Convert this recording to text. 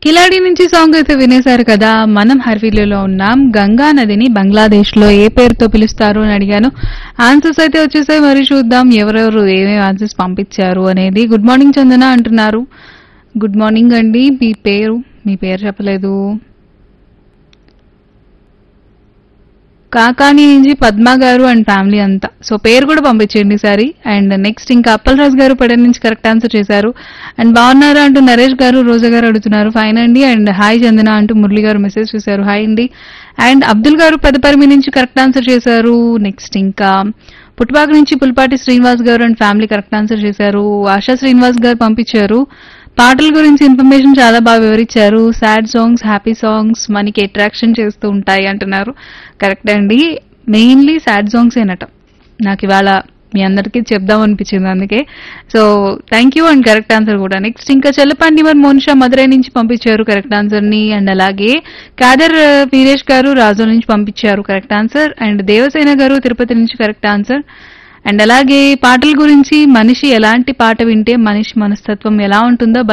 కిలాడి నుంచి సాంగ్ అయితే వినేశారు కదా మనం హర్వీలో ఉన్నాం గంగా నదిని బంగ్లాదేశ్ లో ఏ పేరుతో పిలుస్తారు అని అడిగాను ఆన్సర్స్ అయితే వచ్చేసాయి మరి చూద్దాం ఎవరెవరు ఏమేమి ఆన్సర్స్ పంపించారు అనేది గుడ్ మార్నింగ్ చందన అంటున్నారు గుడ్ మార్నింగ్ అండి మీ పేరు మీ పేరు చెప్పలేదు కాకాని నుంచి పద్మ గారు అండ్ ఫ్యామిలీ అంతా సో పేరు కూడా పంపించండి సారి అండ్ నెక్స్ట్ ఇంకా అప్పలరాజు గారు పడే నుంచి కరెక్ట్ ఆన్సర్ చేశారు అండ్ బాగున్నారా అంటూ నరేష్ గారు రోజా గారు అడుగుతున్నారు ఫైన్ అండి అండ్ హాయ్ చందన అంటూ మురళి గారు మెసేజ్ చేశారు హాయ్ అండి అండ్ అబ్దుల్ గారు పెద్దపరిమి నుంచి కరెక్ట్ ఆన్సర్ చేశారు నెక్స్ట్ ఇంకా పుట్టుపాక నుంచి పుల్పాటి శ్రీనివాస్ గారు అండ్ ఫ్యామిలీ కరెక్ట్ ఆన్సర్ చేశారు ఆశా శ్రీనివాస్ గారు పంపించారు పాటల గురించి ఇన్ఫర్మేషన్ చాలా బాగా వివరించారు సాడ్ సాంగ్స్ హ్యాపీ సాంగ్స్ మనకి అట్రాక్షన్ చేస్తూ ఉంటాయి అంటున్నారు కరెక్ట్ అండి మెయిన్లీ సాడ్ సాంగ్స్ ఏనట నాకు ఇవాళ మీ అందరికీ చెప్దాం అనిపించింది అందుకే so thank you and correct answer కూడా నెక్స్ట్ ఇంకా చెల్లపండి మరి మోనిషా మదురై నుంచి పంపించారు కరెక్ట్ ఆన్సర్ ని అండ్ అలాగే కాదర్ ఆ, వీరేష్ గారు రాజు నుంచి పంపించారు కరెక్ట్ ఆన్సర్ అండ్ దేవసేన గారు తిరుపతి నుంచి కరెక్ట్ ఆన్సర్ అండ్ అలాగే పాటల గురించి మనిషి ఎలాంటి పాట వింటే మనిషి మనస్తత్వం ఎలా ఉంటుందో